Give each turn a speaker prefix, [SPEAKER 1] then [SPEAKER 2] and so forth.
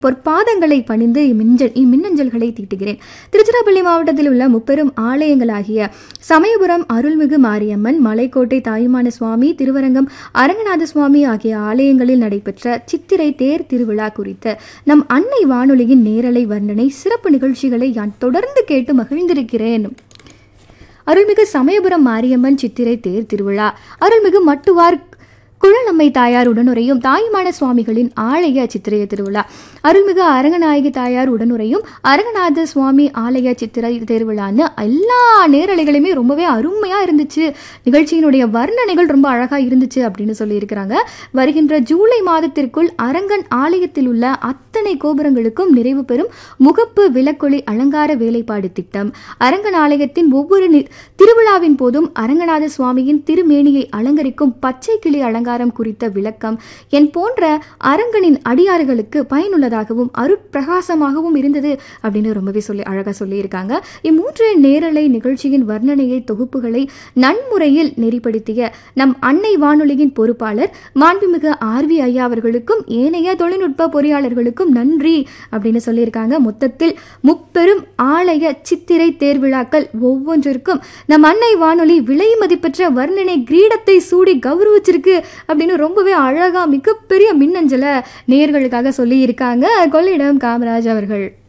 [SPEAKER 1] பொற்பாதங்களை பணிந்து இம்மிஞ்சல் இம்மின்னஞ்சல்களை தீட்டுகிறேன் திருச்சிராப்பள்ளி மாவட்டத்தில் உள்ள முப்பெரும் ஆலயங்களாகிய சமயபுரம் அருள்மிகு மாரியம்மன் மலைக்கோட்டை தாயுமான சுவாமி திருவரங்கம் அரங்கநாத சுவாமி ஆகிய ஆலயங்களில் நடைபெற்ற சித்திரை தேர் திருவிழா குறித்த நம் அன்னை வானொலியின் நேரலை வர்ணனை சிறப்பு நிகழ்ச்சிகளை நான் தொடர்ந்து கேட்டு மகிழ்ந்திருக்கிறேன் அருள்மிகு சமயபுரம் மாரியம்மன் சித்திரை தேர் திருவிழா அருள்மிகு மட்டுவார் குழலம்மை தாயார் உடனுரையும் தாயுமான சுவாமிகளின் ஆலய சித்திரை திருவிழா அருள்மிகு அரங்கநாயகி தாயார் உடனுரையும் அரங்கநாத சுவாமி ஆலய சித்திரை திருவிழான்னு எல்லா நேரலைகளுமே ரொம்பவே அருமையா இருந்துச்சு நிகழ்ச்சியினுடைய வர்ணனைகள் ரொம்ப அழகா இருந்துச்சு அப்படின்னு சொல்லியிருக்கிறாங்க வருகின்ற ஜூலை மாதத்திற்குள் அரங்கன் ஆலயத்தில் உள்ள அத்தனை கோபுரங்களுக்கும் நிறைவு பெறும் முகப்பு விளக்கொளி அலங்கார வேலைப்பாடு திட்டம் அரங்கன் ஆலயத்தின் ஒவ்வொரு நி- திருவிழாவின் போதும் அரங்கநாத சுவாமியின் திருமேனியை அலங்கரிக்கும் பச்சை கிளி அலங்காரம் குறித்த விளக்கம் என் போன்ற அரங்கனின் அடியாறுகளுக்கு பயனுள்ளதாகவும் அருட்பிரகாசமாகவும் இருந்தது அப்படின்னு ரொம்பவே சொல்லி அழகா சொல்லியிருக்காங்க இம்மூன்று நேரலை நிகழ்ச்சியின் வர்ணனையை தொகுப்புகளை நன்முறையில் நெறிப்படுத்திய நம் அன்னை வானொலியின் பொறுப்பாளர் மாண்புமிகு ஆர்வி ஐயா அவர்களுக்கும் ஏனைய தொழில்நுட்ப பொறியாளர்களுக்கும் நன்றி அப்படின்னு சொல்லியிருக்காங்க மொத்தத்தில் முப்பெரும் ஆலய சித்திரை தேர்விழாக்கள் ஒவ்வொன்றிற்கும் நம் அன்னை வானொலி விலை மதிப்பெற்ற வர்ணனை கிரீடத்தை சூடி கௌரவிச்சிருக்கு அப்படின்னு ரொம்பவே அழகா மிகப்பெரிய மின்னஞ்சலை நேயர்களுக்காக சொல்லியிருக்காங்க கொள்ளிடம் காமராஜ் அவர்கள்